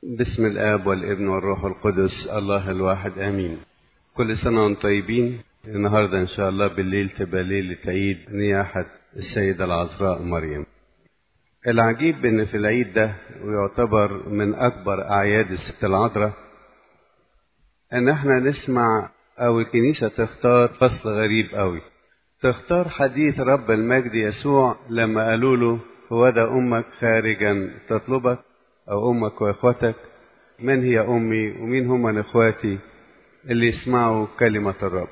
بسم الآب والابن والروح القدس الله الواحد آمين كل سنة وانتم طيبين النهاردة إن شاء الله بالليل تبقى ليلة عيد نياحة السيدة العذراء مريم العجيب إن في العيد ده ويعتبر من أكبر أعياد الست العذراء إن إحنا نسمع أو الكنيسة تختار فصل غريب قوي تختار حديث رب المجد يسوع لما قالوا له هو ده أمك خارجا تطلبك أو أمك وإخوتك من هي أمي ومين هم إخواتي اللي يسمعوا كلمة الرب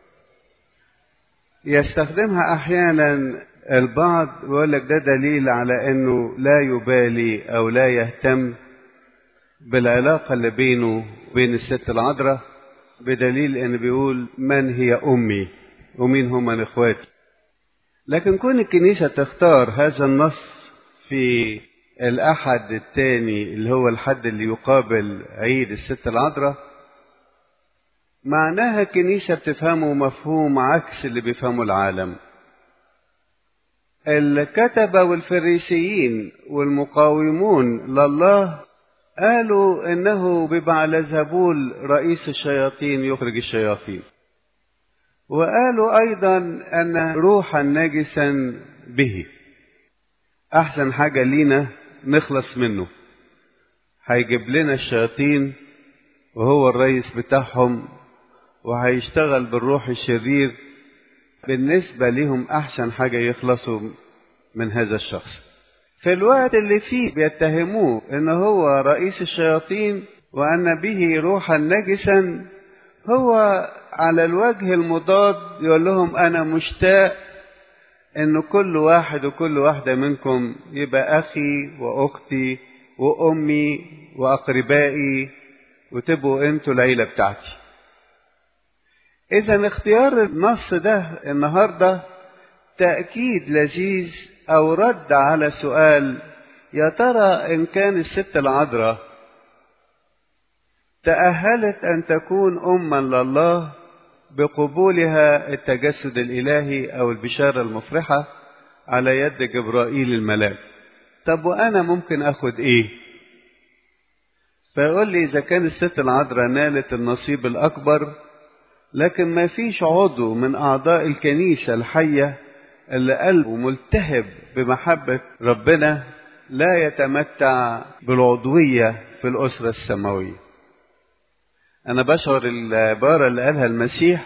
يستخدمها أحيانا البعض ويقول لك ده دليل على أنه لا يبالي أو لا يهتم بالعلاقة اللي بينه وبين الست العذراء بدليل أنه بيقول من هي أمي ومين هم إخواتي لكن كون الكنيسة تختار هذا النص في الأحد الثاني اللي هو الحد اللي يقابل عيد الست العذراء معناها الكنيسة بتفهمه مفهوم عكس اللي بيفهمه العالم الكتبة والفريسيين والمقاومون لله قالوا انه ببعلزبول رئيس الشياطين يخرج الشياطين وقالوا ايضا ان روحا نجسا به احسن حاجة لينا نخلص منه هيجيب لنا الشياطين وهو الرئيس بتاعهم وهيشتغل بالروح الشرير بالنسبة لهم أحسن حاجة يخلصوا من هذا الشخص في الوقت اللي فيه بيتهموه إن هو رئيس الشياطين وأن به روحا نجسا هو على الوجه المضاد يقول لهم أنا مشتاق إن كل واحد وكل واحدة منكم يبقى أخي وأختي وأمي وأقربائي وتبقوا أنتوا العيلة بتاعتي إذا اختيار النص ده النهارده تأكيد لذيذ أو رد على سؤال يا ترى إن كان الست العذراء تأهلت أن تكون أما لله بقبولها التجسد الإلهي أو البشارة المفرحة على يد جبرائيل الملاك طب وأنا ممكن أخد إيه؟ فيقول لي إذا كان الست العذراء نالت النصيب الأكبر لكن ما فيش عضو من أعضاء الكنيسة الحية اللي قلبه ملتهب بمحبة ربنا لا يتمتع بالعضوية في الأسرة السماوية أنا بشعر العبارة اللي قالها المسيح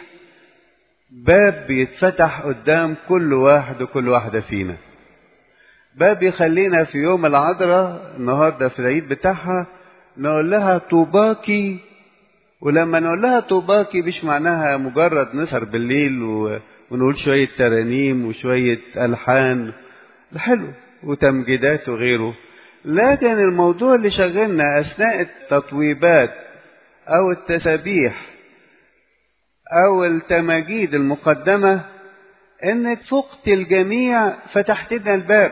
باب بيتفتح قدام كل واحد وكل واحدة فينا باب يخلينا في يوم العذراء النهاردة في العيد بتاعها نقول لها طوباكي ولما نقول لها طوباكي مش معناها مجرد نسهر بالليل و... ونقول شوية ترانيم وشوية ألحان ده حلو وتمجيدات وغيره لكن الموضوع اللي شغلنا أثناء التطويبات أو التسابيح أو التماجيد المقدمة إنك فقت الجميع فتحت لنا الباب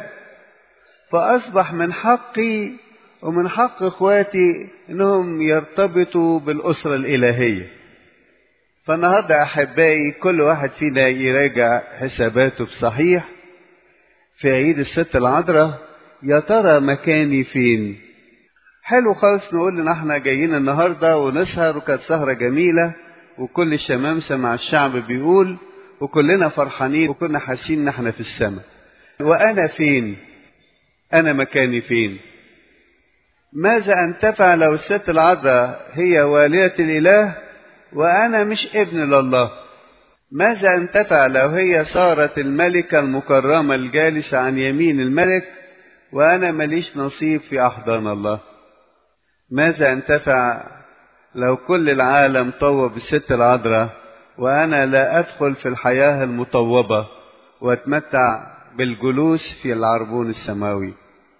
فأصبح من حقي ومن حق إخواتي إنهم يرتبطوا بالأسرة الإلهية فالنهاردة أحبائي كل واحد فينا يراجع حساباته بصحيح في عيد الست العذراء يا ترى مكاني فين حلو خالص نقول ان احنا جايين النهارده ونسهر وكانت سهره جميله وكل الشمامسه مع الشعب بيقول وكلنا فرحانين وكنا حاسين ان احنا في السماء وانا فين انا مكاني فين ماذا انتفع لو الست العذراء هي والية الإله وأنا مش ابن لله ماذا انتفع لو هي صارت الملكة المكرمة الجالسة عن يمين الملك وأنا ماليش نصيب في أحضان الله ماذا انتفع لو كل العالم طوب الست العذراء وأنا لا أدخل في الحياة المطوبة وأتمتع بالجلوس في العربون السماوي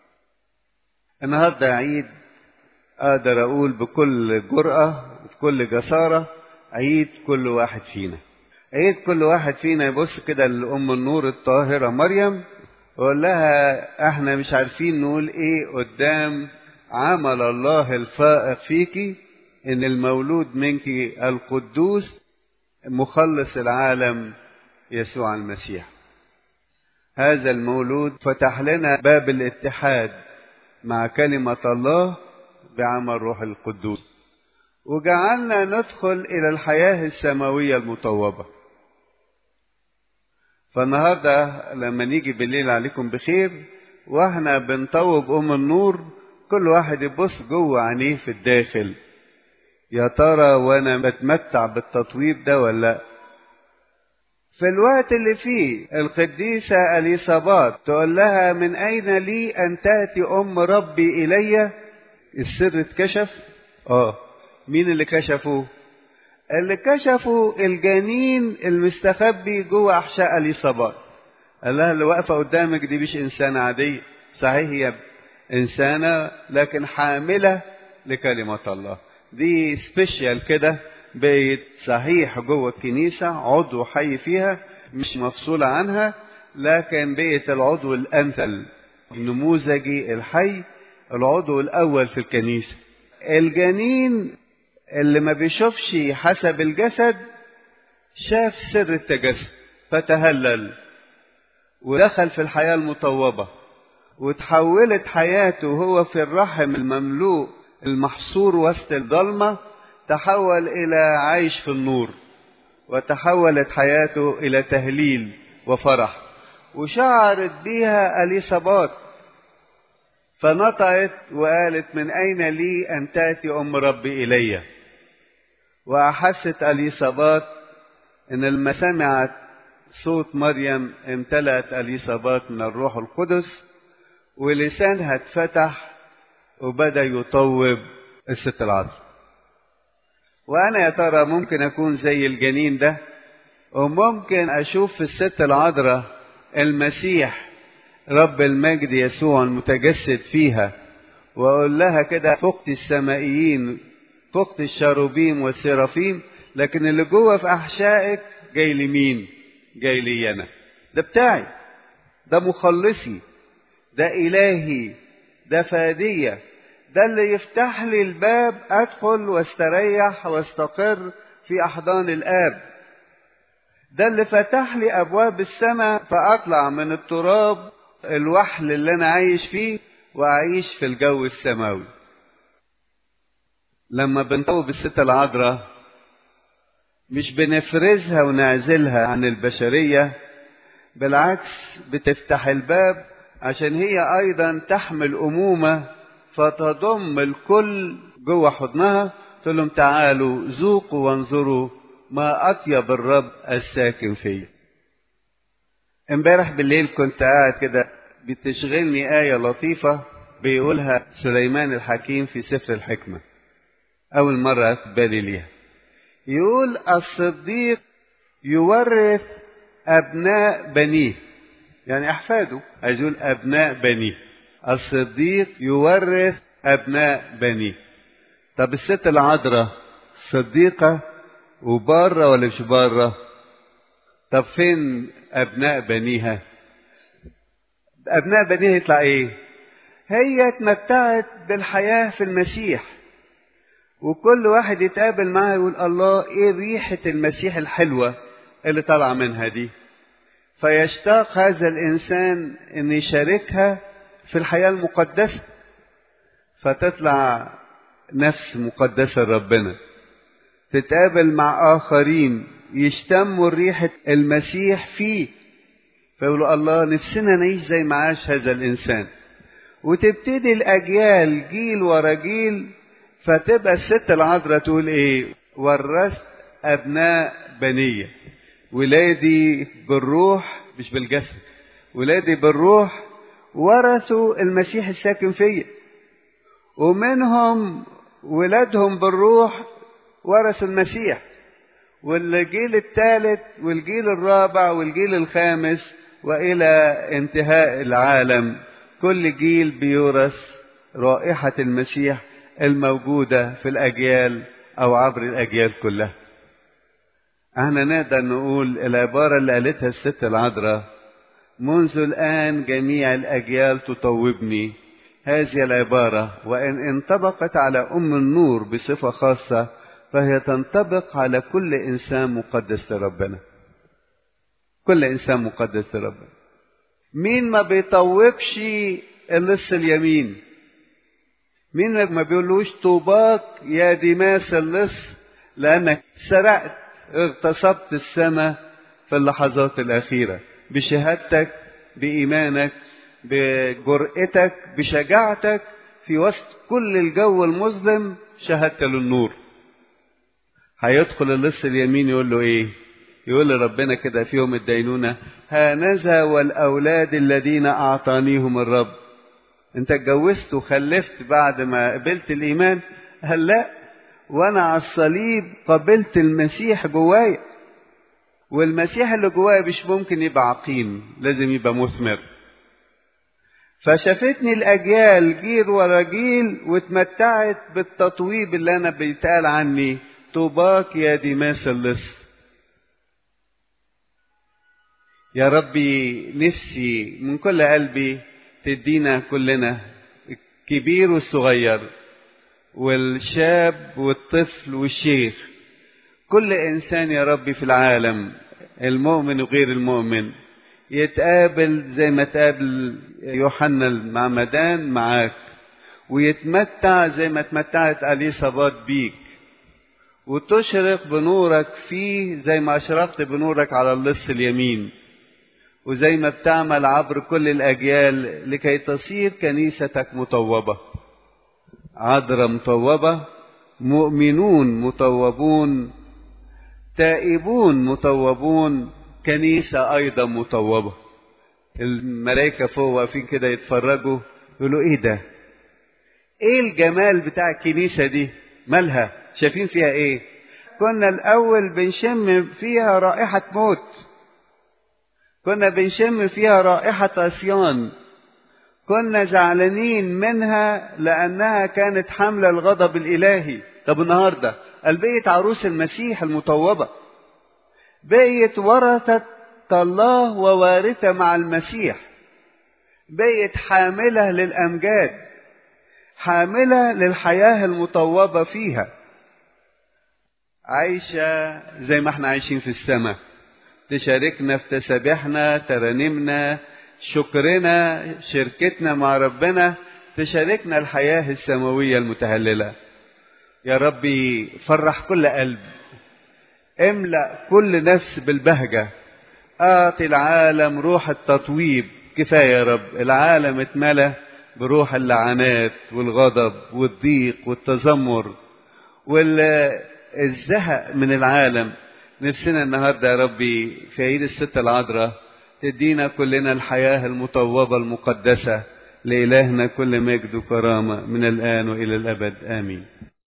النهارده عيد اقدر اقول بكل جرأة وبكل جسارة عيد كل واحد فينا عيد كل واحد فينا يبص كده لأم النور الطاهرة مريم ويقول لها احنا مش عارفين نقول ايه قدام عمل الله الفائق فيكي ان المولود منك القدوس مخلص العالم يسوع المسيح هذا المولود فتح لنا باب الاتحاد مع كلمة الله بعمل روح القدوس وجعلنا ندخل إلى الحياة السماوية المطوبة فالنهاردة لما نيجي بالليل عليكم بخير واحنا بنطوب أم النور كل واحد يبص جوه عينيه في الداخل يا ترى وانا بتمتع بالتطويب ده ولا لا في الوقت اللي فيه القديسة اليصابات تقول لها من أين لي أن تأتي أم ربي إلي السر اتكشف اه مين اللي كشفه اللي كشفوا الجنين المستخبي جوه أحشاء اليصابات قال لها اللي واقفة قدامك دي مش إنسانة عادية صحيح هي إنسانة لكن حاملة لكلمة الله دي سبيشال كده بقت صحيح جوه الكنيسة عضو حي فيها مش مفصولة عنها لكن بقت العضو الأمثل النموذجي الحي العضو الأول في الكنيسة الجنين اللي ما بيشوفش حسب الجسد شاف سر التجسد فتهلل ودخل في الحياة المطوبة وتحولت حياته وهو في الرحم المملوء المحصور وسط الضلمة تحول إلى عيش في النور وتحولت حياته إلى تهليل وفرح وشعرت بها أليصابات فنطقت وقالت من أين لي أن تأتي أم ربي إلي وأحست أليصابات إن لما سمعت صوت مريم امتلأت أليصابات من الروح القدس ولسانها اتفتح وبدأ يطوب الست العذراء وأنا يا ترى ممكن أكون زي الجنين ده وممكن أشوف في الست العذراء المسيح رب المجد يسوع المتجسد فيها وأقول لها كده فقت السمائيين فقت الشاروبيم والسرافيم لكن اللي جوه في أحشائك جاي لي مين؟ جاي لي أنا ده بتاعي ده مخلصي ده إلهي ده فادية ده اللي يفتح لي الباب أدخل واستريح واستقر في أحضان الآب ده اللي فتح لي أبواب السماء فأطلع من التراب الوحل اللي أنا عايش فيه وأعيش في الجو السماوي لما بنطوب الست العذراء مش بنفرزها ونعزلها عن البشرية بالعكس بتفتح الباب عشان هي أيضا تحمل أمومة فتضم الكل جوه حضنها تقول لهم تعالوا ذوقوا وانظروا ما أطيب الرب الساكن فيا امبارح بالليل كنت قاعد كده بتشغلني آية لطيفة بيقولها سليمان الحكيم في سفر الحكمة أول مرة بالي ليها يقول الصديق يورث أبناء بنيه يعني أحفاده عايز يقول أبناء بنيه الصديق يورث أبناء بنيه طب الست العذراء صديقة وبارة ولا مش بارة طب فين أبناء بنيها أبناء بنيها يطلع إيه هي اتمتعت بالحياة في المسيح وكل واحد يتقابل معاه يقول الله ايه ريحة المسيح الحلوة اللي طالعة منها دي فيشتاق هذا الإنسان أن يشاركها في الحياة المقدسة فتطلع نفس مقدسة لربنا تتقابل مع آخرين يشتموا ريحة المسيح فيه فيقولوا الله نفسنا نعيش زي ما عاش هذا الإنسان وتبتدي الأجيال جيل ورا جيل فتبقى الست العذراء تقول إيه ورثت أبناء بنية ولادي بالروح مش بالجسد ولادي بالروح ورثوا المسيح الساكن فيا ومنهم ولادهم بالروح ورثوا المسيح والجيل الثالث والجيل الرابع والجيل الخامس والى انتهاء العالم كل جيل بيورث رائحه المسيح الموجوده في الاجيال او عبر الاجيال كلها احنا نقدر نقول العباره اللي قالتها الست العذراء منذ الان جميع الاجيال تطوبني هذه العباره وان انطبقت على ام النور بصفه خاصه فهي تنطبق على كل انسان مقدس لربنا كل انسان مقدس لربنا مين ما بيطوبش اللص اليمين مين ما بيقولوش طوباك يا ديماس اللص لأنك سرقت اغتصبت السماء في اللحظات الأخيرة بشهادتك بإيمانك بجرأتك بشجاعتك في وسط كل الجو المظلم شهدت للنور هيدخل اللص اليمين يقول له ايه يقول لربنا كده في يوم الدينونة هانذا والأولاد الذين أعطانيهم الرب انت اتجوزت وخلفت بعد ما قبلت الإيمان هل لا وأنا على الصليب قبلت المسيح جوايا والمسيح اللي جوايا مش ممكن يبقى عقيم لازم يبقى مثمر فشافتني الأجيال جيل ورا جيل واتمتعت بالتطويب اللي أنا بيتقال عني طوباك يا ديماس اللص يا ربي نفسي من كل قلبي تدينا كلنا الكبير والصغير والشاب والطفل والشيخ كل انسان يا ربي في العالم المؤمن وغير المؤمن يتقابل زي ما تقابل يوحنا المعمدان معاك ويتمتع زي ما اتمتعت اليصابات بيك وتشرق بنورك فيه زي ما اشرقت بنورك على اللص اليمين وزي ما بتعمل عبر كل الأجيال لكي تصير كنيستك مطوبة عذراء مطوبة مؤمنون مطوبون تائبون مطوبون كنيسة أيضا مطوبة الملائكة فوق واقفين كده يتفرجوا يقولوا إيه ده؟ إيه الجمال بتاع الكنيسة دي؟ مالها؟ شايفين فيها إيه؟ كنا الأول بنشم فيها رائحة موت كنا بنشم فيها رائحة عصيان كنا زعلانين منها لأنها كانت حاملة الغضب الإلهي طب النهاردة البيت عروس المسيح المطوبة بقيت ورثة الله ووارثة مع المسيح بقيت حاملة للأمجاد حاملة للحياة المطوبة فيها عايشة زي ما احنا عايشين في السماء تشاركنا في تسابيحنا ترانيمنا شكرنا شركتنا مع ربنا تشاركنا الحياة السماوية المتهللة يا ربي فرح كل قلب املأ كل نفس بالبهجة اعطي العالم روح التطويب كفاية يا رب العالم اتملى بروح اللعنات والغضب والضيق والتذمر والزهق من العالم نفسنا النهارده يا ربي في عيد الست العذراء تدينا كلنا الحياة المطوبة المقدسة لإلهنا كل مجد وكرامة من الآن وإلى الأبد آمين